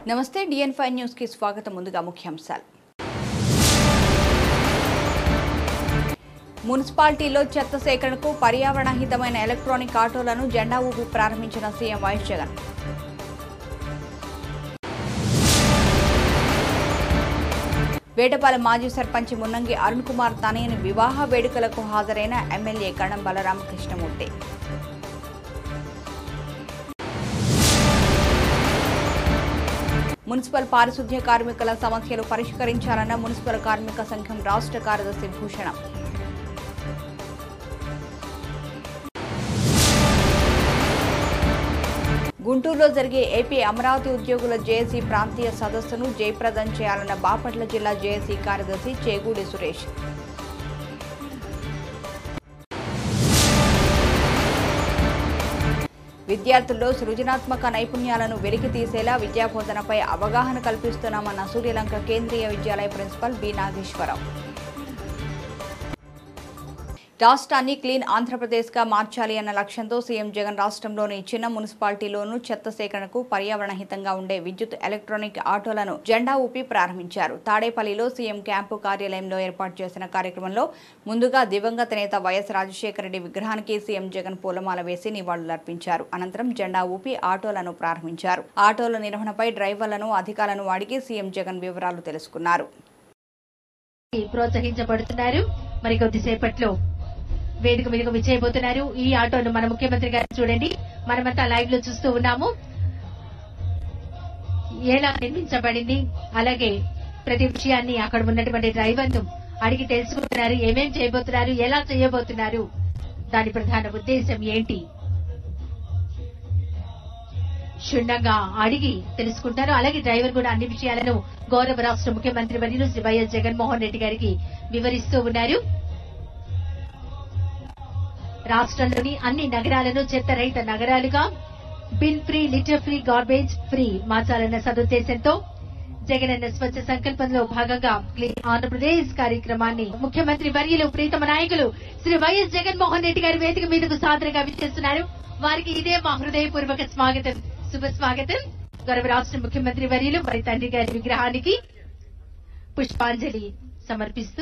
నమస్తే డిఎన్ five news కి స్వాగతం ముందుగా ముఖ్యాంశాలు మున్సిపాలిటీలో చెత్త సేకరణకు పర్యావరణ హితమైన ఎలక్ట్రానిక్ ఆటోలను జెండా ఊపి ప్రారంభించిన సీఎం వైఎస్ జగన్ వేటపాలెం మాజీ సర్పంచ్ మున్నంగి అరుణ్ కుమార్ తనయని వివాహ వేడుకలకు హాజరైన ఎమ్మెల్యే కణం బలరామకృష్ణమూర్తి మున్సిపల్ పారిశుద్ధ్య కార్మికుల సమస్యలు పరిష్కరించాలన్న మున్సిపల్ కార్మిక సంఘం రాష్ట్ర కార్యదర్శి భూషణం గుంటూరులో జరిగే ఏపీ అమరావతి ఉద్యోగుల జేఏసీ ప్రాంతీయ సదస్సును జయప్రదం చేయాలన్న బాపట్ల జిల్లా జేఏసీ కార్యదర్శి చేగూడి సురేష్ విద్యార్థుల్లో సృజనాత్మక నైపుణ్యాలను వెలికి తీసేలా విద్యాబోధనపై అవగాహన కల్పిస్తున్నామన్న సూర్యలంక కేంద్రీయ విద్యాలయ ప్రిన్సిపల్ బి నాగేశ్వరరావు రాష్ట్రాన్ని క్లీన్ ఆంధ్రప్రదేశ్గా మార్చాలి అన్న లక్ష్యంతో సీఎం జగన్ రాష్ట్రంలోని చిన్న మున్సిపాలిటీలోనూ చెత్త సేకరణకు పర్యావరణ హితంగా ఉండే విద్యుత్ ఎలక్ట్రానిక్ ఆటోలను జెండా ఊపి ప్రారంభించారు తాడేపల్లిలో సీఎం క్యాంపు కార్యాలయంలో ఏర్పాటు చేసిన కార్యక్రమంలో ముందుగా దివంగత నేత వైఎస్ రాజశేఖర రెడ్డి విగ్రహానికి సీఎం జగన్ పూలమాల వేసి నివాళులర్పించారు అనంతరం జెండా ఊపి ఆటోలను ప్రారంభించారు ఆటోల నిర్వహణపై డ్రైవర్లను అధికారులను అడిగి సీఎం జగన్ వివరాలు తెలుసుకున్నారు ప్రోత్సహించబడుతున్నారు మరి కొద్దిసేపట్లో వేదిక మీదకు విచ్చేయబోతున్నారు ఈ ఆటోను మన ముఖ్యమంత్రి గారు చూడండి మనమంతా లైవ్ లో చూస్తూ ఉన్నాము ఎలా నిర్మించబడింది అలాగే ప్రతి విషయాన్ని అక్కడ ఉన్నటువంటి డ్రైవర్ ను అడిగి తెలుసుకుంటున్నారు ఏమేం చేయబోతున్నారు ఎలా చేయబోతున్నారు దాని ప్రధాన ఉద్దేశం ఏంటి క్షుణ్ణంగా అడిగి తెలుసుకుంటారు అలాగే డ్రైవర్ కూడా అన్ని విషయాలను గౌరవ రాష్ట్ర ముఖ్యమంత్రి వర్యులు శ్రీ వైఎస్ జగన్మోహన్ రెడ్డి గారికి వివరిస్తూ ఉన్నారు రాష్ట్రంలోని అన్ని నగరాలను చెత్త రహిత నగరాలుగా bin free litter free garbage free మార్చాలన్న సదుద్దేశంతో జగనన్న స్వచ్ఛ సంకల్పంలో భాగంగా క్లీన్ ఆంధ్రప్రదేశ్ కార్యక్రమాన్ని ముఖ్యమంత్రి వర్యులు ప్రీతమ నాయకులు శ్రీ వైఎస్ జగన్మోహన్ రెడ్డి గారి వేదిక మీదకు సాదరంగా విచ్చేస్తున్నారు వారికి ఇదే మా హృదయపూర్వక స్వాగతం శుభ స్వాగతం గౌరవ రాష్ట్ర ముఖ్యమంత్రి వర్యులు వారి తండ్రి గారి విగ్రహానికి పుష్పాంజలి సమర్పిస్తూ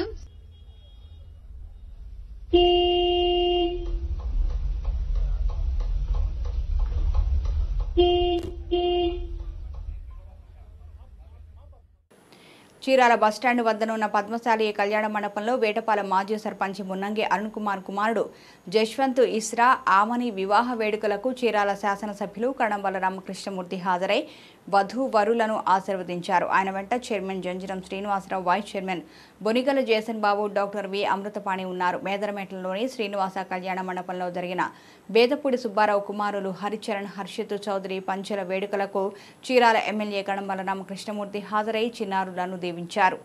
చీరాల బస్టాండ్ వద్దనున్న పద్మశాలి కళ్యాణ మండపంలో వేటపాలెం మాజీ సర్పంచ్ మున్నంగి అరుణ్ కుమార్ కుమారుడు జశ్వంత్ ఇస్రా ఆమని వివాహ వేడుకలకు చీరాల శాసనసభ్యులు కణంబల రామకృష్ణమూర్తి హాజరై వధూ వరులను ఆశీర్వదించారు ఆయన వెంట chairman Janjaram Srinivasarao vice chairman Bonigala Jason Babu doctor V Amruthapani ఉన్నారు మేదరమెట్లలోని శ్రీనివాస కళ్యాణ మండపంలో జరిగిన బేదపూడి సుబ్బారావు కుమారులు హరిచరణ్ హర్షిత్ చౌదరి పంచల వేడుకలకు చీరాల ఎమ్మెల్యే కణంబల రామకృష్ణమూర్తి హాజరై చిన్నారులను దీవించారు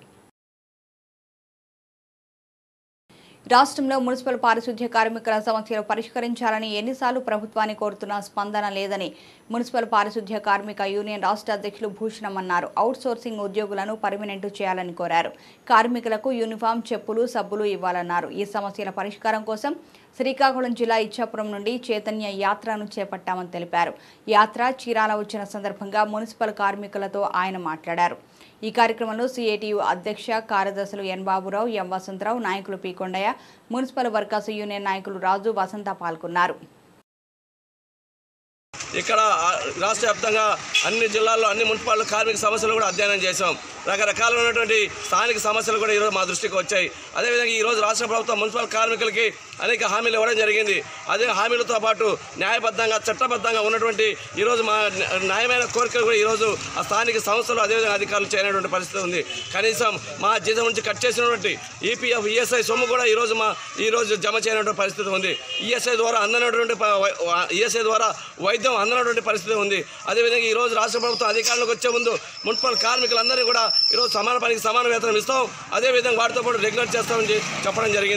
రాష్ట్రంలో మున్సిపల్ పారిశుద్ధ్య కార్మికుల సమస్యలు పరిష్కరించాలని ఎన్నిసార్లు ప్రభుత్వాన్ని కోరుతున్నా స్పందన లేదని మున్సిపల్ పారిశుద్ధ్య కార్మిక యూనియన్ రాష్ట్ర అధ్యక్షులు భూషణం అన్నారు అవుట్ సోర్సింగ్ ఉద్యోగులను పర్మినెంట్ చేయాలని కోరారు కార్మికులకు యూనిఫామ్ చెప్పులు సబ్బులు ఇవ్వాలన్నారు ఈ సమస్యల పరిష్కారం కోసం శ్రీకాకుళం జిల్లా ఇచ్చాపురం నుండి చైతన్య యాత్రను చేపట్టామని తెలిపారు యాత్ర చీరాల వచ్చిన సందర్భంగా మున్సిపల్ కార్మికులతో ఆయన మాట్లాడారు ఈ కార్యక్రమంలో సిఐటియు అధ్యక్ష కార్యదర్శులు ఎన్ బాబురావు ఎం వసంతరావు నాయకులు P Kondaiah municipal workers union నాయకులు రాజు వసంత పాల్గొన్నారు ఇక్కడ ఆ, రాష్ట్ర వ్యాప్తంగా అన్ని జిల్లాల్లో అన్ని మున్సిపాలిటీ కార్మిక సమస్యలు కూడా అధ్యయనం చేశాం రకరకాలైనటువంటి స్థానిక సమస్యలు కూడా ఈరోజు మా దృష్టికి వచ్చాయి అదేవిధంగా ఈరోజు రాష్ట్ర ప్రభుత్వం మున్సిపల్ కార్మికులకి అనేక హామీలు ఇవ్వడం జరిగింది అదే హామీలతో పాటు న్యాయబద్ధంగా చట్టబద్ధంగా ఉన్నటువంటి ఈరోజు మా న్యాయమైన కోరికలు కూడా ఈరోజు ఆ స్థానిక సంస్థలు అదేవిధంగా అధికారులు చేయనటువంటి పరిస్థితి ఉంది కనీసం మా జీతం నుంచి కట్ చేసినటువంటి ఈపీఎఫ్ ఈఎస్ఐ సొమ్ము కూడా ఈరోజు మా ఈరోజు జమ చేయనటువంటి పరిస్థితి ఉంది ఈఎస్ఐ ద్వారా అందనటువంటి ఈఎస్ఐ ద్వారా వైద్యం అందనటువంటి పరిస్థితి ఉంది అదేవిధంగా ఈరోజు రాష్ట్ర ప్రభుత్వం అధికారంలోకి వచ్చే ముందు మున్సిపల్ కార్మికులందరినీ కూడా ఈరోజు సమాన పనికి సమాన వేతనం ఇస్తాం అదేవిధంగా వాటితో పాటు రెగ్యులర్ చేస్తామని చెప్పి చెప్పడం జరిగింది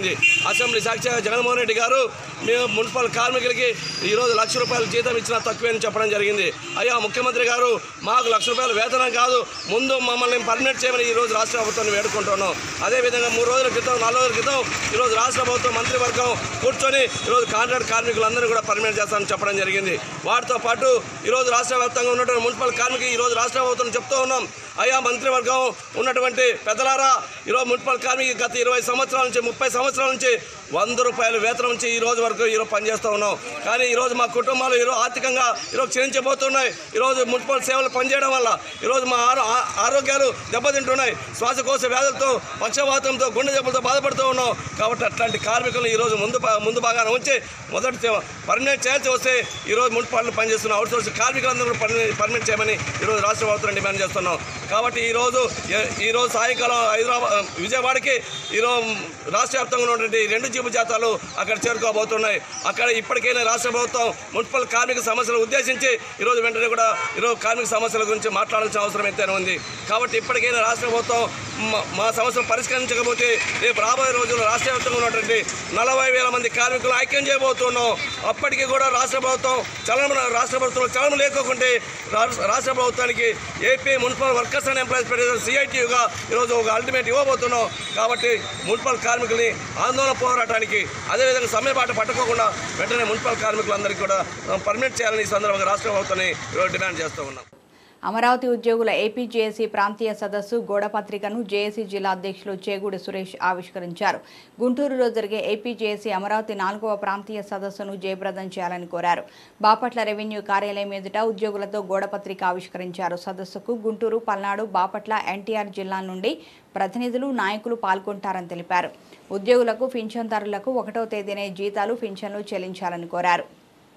అసెంబ్లీ సాక్షిగా జగన్మోహన్ రెడ్డి గారు మేము మున్సిపల్ కార్మికులకి ఈరోజు లక్ష రూపాయలు జీతం ఇచ్చినా తక్కువే అని చెప్పడం జరిగింది అయ్యా ముఖ్యమంత్రి గారు మాకు లక్ష రూపాయలు వేతనం కాదు ముందు మమ్మల్ని పర్మనెంట్ చేయమని ఈరోజు రాష్ట్ర ప్రభుత్వాన్ని వేడుకుంటున్నాం అదేవిధంగా మూడు రోజుల క్రితం నాలుగు రోజుల క్రితం ఈరోజు రాష్ట్ర ప్రభుత్వం మంత్రివర్గం కూర్చొని ఈరోజు కాంట్రాక్ట్ కార్మికులందరూ కూడా పర్మనెంట్ చేస్తామని చెప్పడం జరిగింది వాటితో పాటు ఈరోజు రాష్ట్ర వ్యాప్తంగా ఉన్నటువంటి మున్సిపల్ కార్మికులు ఈరోజు రాష్ట్ర ప్రభుత్వం చెప్తూ ఉన్నాం అయ్యా మంత్రివర్గం ఉన్నటువంటి పెద్దలారా ఈరోజు మున్సిపల్ కార్మికులు గత ఇరవై సంవత్సరాల నుంచి ముప్పై సంవత్సరాల నుంచి వంద రూపాయల వేతనం నుంచి ఈ రోజు వరకు ఈరోజు పనిచేస్తూ ఉన్నాం కానీ ఈరోజు మా కుటుంబాలు ఈరోజు ఆర్థికంగా ఈరోజు క్షీణించబోతున్నాయి ఈరోజు మున్సిపల్ సేవలు పనిచేయడం వల్ల ఈరోజు మా ఆరో- ఆ- ఆరోగ్యాలు దెబ్బతింటున్నాయి శ్వాసకోశ వ్యాధులతో పక్షవాతంతో గుండె జబ్బులతో బాధపడుతూ ఉన్నాం కాబట్టి అట్లాంటి కార్మికులను ఈరోజు ముందు భా- ముందు భాగాన ఉంచి మొదటి పర్మనెంట్ చేయాల్సి వస్తే ఈరోజు మున్సిపాలిటీ పనిచేస్తున్న అవుట్సోర్స్ కార్మికులందరూ కూడా పర్మనెంట్ పర్మనెంట్ చేయమని ఈరోజు రాష్ట్ర ప్రభుత్వం డిమాండ్ చేస్తున్నాం కాబట్టి ఈరోజు ఏ- ఈరోజు సాయంకాలం హైదరాబాద్ విజయవాడకి ఈరోజు రాష్ట్ర వ్యాప్తంగా ఉన్నటువంటి రెండు జీపు జాతాలు అక్కడ చేరుకోబోతున్నాయి అక్కడ ఇప్పటికైనా రాష్ట్ర ప్రభుత్వం మున్సిపల్ కార్మిక సమస్యలు ఉద్దేశించి ఈరోజు వెంటనే కూడా ఈరోజు కార్మిక సమస్యల గురించి మాట్లాడాల్సిన అవసరం ఎంతైనా ఉంది కాబట్టి ఇప్పటికైనా రాష్ట్ర ప్రభుత్వం మా- మా సమస్యలు పరిష్కరించకపోతే రేపు రాబోయే రోజుల్లో రాష్ట్ర వ్యాప్తంగా ఉన్నటువంటి నలభై వేల మంది కార్మికులు ఐక్యం చేయబోతున్నాం అప్పటికి కూడా రాష్ట్ర ప్రభుత్వం చలనం రాష్ట్ర ప్రభుత్వం చలనం లేకోకుంటే రాష్ట్ర రాష్ట్ర ప్రభుత్వానికి AP municipal workers and employees federation సిఐటియుగా ఈరోజు ఒక అల్టిమేట్ ఇవ్వబోతున్నాం కాబట్టి మున్సిపల్ కార్మికుల్ని ఆందోళన పోరాటానికి అదేవిధంగా సమయపాటు పట్టుకోకుండా వెంటనే మున్సిపల్ కార్మికులందరికీ కూడా పర్మిట్ చేయాలని ఈ సందర్భంగా రాష్ట్ర ప్రభుత్వాన్ని ఈరోజు డిమాండ్ చేస్తూ ఉన్నాం అమరావతి ఉద్యోగుల ఏపీజేఏసీ ప్రాంతీయ సదస్సు గోడపత్రికను జేఏసీ జిల్లా అధ్యక్షులు చేగూడి సురేష్ ఆవిష్కరించారు గుంటూరులో జరిగే ఏపీజేఏసీ అమరావతి నాలుగవ ప్రాంతీయ సదస్సును జయప్రదం చేయాలని కోరారు బాపట్ల రెవెన్యూ కార్యాలయం ఎదుట ఉద్యోగులతో గోడపత్రిక ఆవిష్కరించారు సదస్సుకు గుంటూరు పల్నాడు బాపట్ల ఎన్టీఆర్ జిల్లా నుండి ప్రతినిధులు నాయకులు పాల్గొంటారని తెలిపారు ఉద్యోగులకు పింఛన్దారులకు ఒకటో తేదీనే జీతాలు పింఛన్లు చెల్లించాలని కోరారు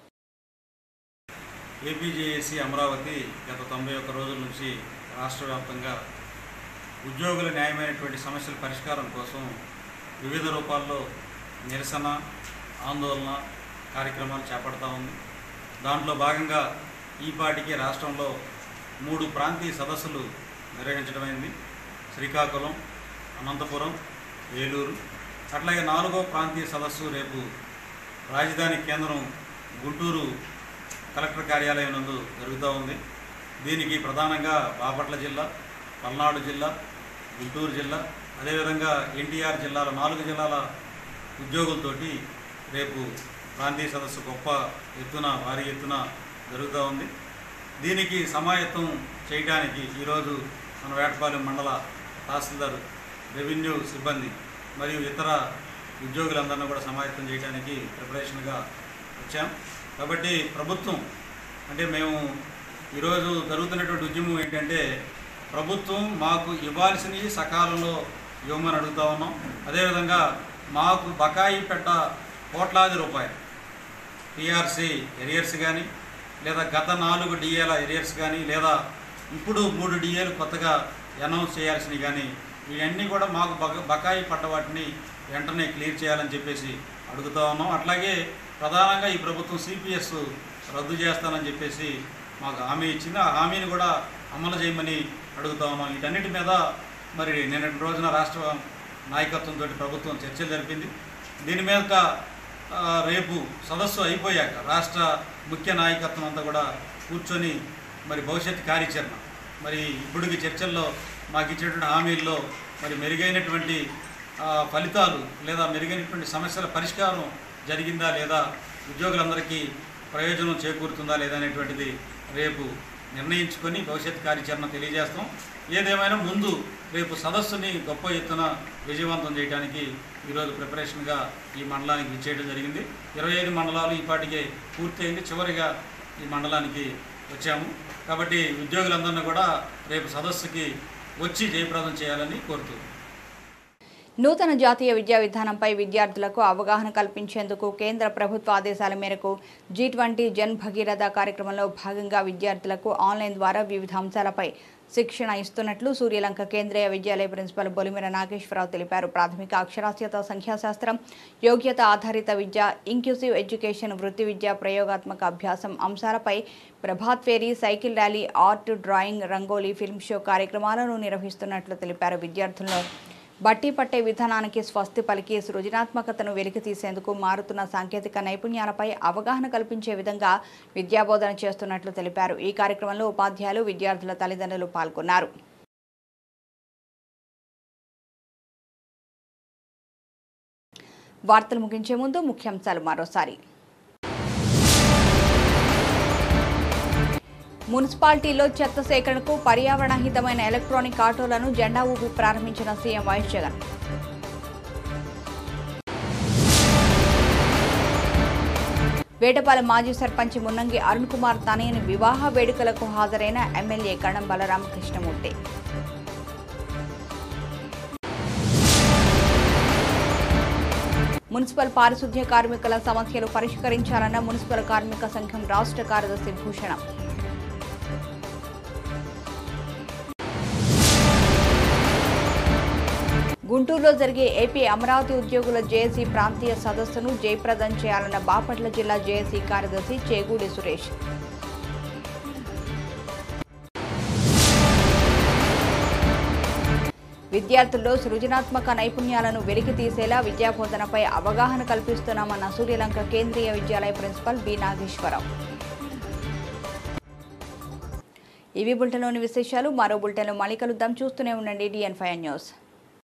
ఏపీజేఏసీ అమరావతి గత తొంభై ఒక్క రోజుల నుంచి రాష్ట్ర వ్యాప్తంగా ఉద్యోగుల న్యాయమైనటువంటి సమస్యల పరిష్కారం కోసం వివిధ రూపాల్లో నిరసన ఆందోళన కార్యక్రమాలు చేపడతా ఉంది దాంట్లో భాగంగా ఈ పాటికి రాష్ట్రంలో మూడు ప్రాంతీయ సదస్సులు నిర్వహించడమైంది శ్రీకాకుళం అనంతపురం ఏలూరు అట్లాగే నాలుగో ప్రాంతీయ సదస్సు రేపు రాజధాని కేంద్రం గుంటూరు కలెక్టర్ కార్యాలయం నందు జరుగుతూ ఉంది దీనికి ప్రధానంగా బాపట్ల జిల్లా పల్నాడు జిల్లా గుంటూరు జిల్లా అదేవిధంగా ఎన్టీఆర్ జిల్లాల నాలుగు జిల్లాల ఉద్యోగులతోటి రేపు ప్రాంతీయ సదస్సు గొప్ప ఎత్తున భారీ ఎత్తున జరుగుతూ ఉంది దీనికి సమాయత్తం చేయడానికి ఈరోజు మన వేటపాలెం మండల తహసీల్దార్ రెవెన్యూ సిబ్బంది మరియు ఇతర ఉద్యోగులందరినీ కూడా సమాయత్తం చేయడానికి ప్రిపరేషన్గా వచ్చాం కాబట్టి ప్రభుత్వం అంటే మేము ఈరోజు జరుగుతున్నటువంటి ఉద్యమం ఏంటంటే ప్రభుత్వం మాకు ఇవ్వాల్సినవి సకాలంలో ఇవ్వమని అడుగుతా ఉన్నాం అదేవిధంగా మాకు బకాయి పెట్ట కోట్లాది రూపాయలు టీఆర్సీ ఎరియర్స్ కానీ లేదా గత నాలుగు డిఏల ఎరియర్స్ కానీ లేదా ఇప్పుడు మూడు డిఏలు కొత్తగా అనౌన్స్ చేయాల్సినవి కానీ ఇవన్నీ కూడా మాకు బక బకాయి పడ్డ వాటిని వెంటనే క్లియర్ చేయాలని చెప్పేసి అడుగుతా ఉన్నాం అట్లాగే ప్రధానంగా ఈ ప్రభుత్వం సిపిఎస్ రద్దు చేస్తానని చెప్పేసి మాకు హామీ ఇచ్చింది ఆ హామీని కూడా అమలు చేయమని అడుగుతా ఉన్నాం వీటన్నిటి మీద మరి నిన్నటి రోజున రాష్ట్ర నాయకత్వంతో ప్రభుత్వం చర్చలు జరిపింది దీని మీద ఆ, రేపు సదస్సు అయిపోయాక రాష్ట్ర ముఖ్య నాయకత్వం అంతా కూడా కూర్చొని మరి భవిష్యత్ కార్యాచరణ మరి ఇప్పటికి చర్చల్లో మాకు ఇచ్చినటువంటి హామీల్లో మరి మెరుగైనటువంటి ఆ, ఫలితాలు లేదా మెరుగైనటువంటి సమస్యల పరిష్కారం జరిగిందా లేదా ఉద్యోగులందరికీ ప్రయోజనం చేకూరుతుందా లేదా అనేటువంటిది రేపు నిర్ణయించుకొని భవిష్యత్ కార్యాచరణ తెలియజేస్తాం ఏదేమైనా ముందు రేపు సదస్సుని గొప్ప ఎత్తున విజయవంతం చేయడానికి ఈరోజు ప్రిపరేషన్గా ఈ మండలానికి విచ్చేయడం జరిగింది ఇరవై ఐదు మండలాలు ఈ పాటికే పూర్తయింది చివరిగా ఈ మండలానికి వచ్చాము కాబట్టి ఉద్యోగులందరినీ కూడా రేపు సదస్సుకి వచ్చి జయప్రదం చేయాలని కోరుతున్నాను నూతన జాతీయ విద్యా విధానంపై విద్యార్థులకు అవగాహన కల్పించేందుకు కేంద్ర ప్రభుత్వ ఆదేశాల మేరకు జీ ట్వంటీ జన్ భగీరథ కార్యక్రమంలో భాగంగా విద్యార్థులకు ఆన్లైన్ ద్వారా వివిధ అంశాలపై శిక్షణ ఇస్తున్నట్లు సూర్యలంక కేంద్రీయ విద్యాలయ ప్రిన్సిపల్ బొలిమిర నాగేశ్వరరావు తెలిపారు ప్రాథమిక అక్షరాస్యత సంఖ్యాశాస్త్రం యోగ్యత ఆధారిత విద్య ఇంక్లూసివ్ ఎడ్యుకేషన్ వృత్తి విద్య ప్రయోగాత్మక అభ్యాసం అంశాలపై Prabhat pheri cycle rally art drawing rangoli film show కార్యక్రమాలను నిర్వహిస్తున్నట్లు తెలిపారు విద్యార్థులను బట్టి పట్టే విధానానికి స్వస్తి పలికి సృజనాత్మకతను వెలికి తీసేందుకు మారుతున్న సాంకేతిక నైపుణ్యాలపై అవగాహన కల్పించే విధంగా విద్యాబోధన చేస్తున్నట్లు తెలిపారు ఈ కార్యక్రమంలో ఉపాధ్యాయులు విద్యార్థుల తల్లిదండ్రులు పాల్గొన్నారు వార్తలు ముగించే ముందు ముఖ్యాంశాలు మరోసారి మున్సిపాలిటీలో చెత్త సేకరణకు పర్యావరణ హితమైన ఎలక్ట్రానిక్ ఆటోలను జెండా ఊపి ప్రారంభించిన సీఎం వైఎస్ జగన్ వేటపాలెం మాజీ సర్పంచ్ మున్నంగి అరుణ్ కుమార్ తనయుని వివాహ వేడుకలకు హాజరైన ఎమ్మెల్యే కణం బలరామకృష్ణమూర్తి మున్సిపల్ పారిశుద్ధ్య కార్మికుల సమస్యలు పరిష్కరించాలన్న మున్సిపల్ కార్మిక సంఘం రాష్ట్ర కార్యదర్శి భూషణం గుంటూరులో జరిగే ఏపీ అమరావతి ఉద్యోగుల జేఏసీ ప్రాంతీయ సదస్సును జయప్రదం చేయాలన్న బాపట్ల జిల్లా జేఏసీ కార్యదర్శి చేగూడి సురేష్ విద్యార్థుల్లో సృజనాత్మక నైపుణ్యాలను వెలికి తీసేలా విద్యాబోధనపై అవగాహన కల్పిస్తున్నామన్న సూర్యలంక కేంద్రీయ విద్యాలయ ప్రిన్సిపల్ బి నాగేశ్వరరావు ఇవి బులెటిన్లోని విశేషాలు మరో బులెటిన్లో మళ్ళీ కలుద్దాం చూస్తూనే ఉండండి డిఎన్ ఫైవ్ న్యూస్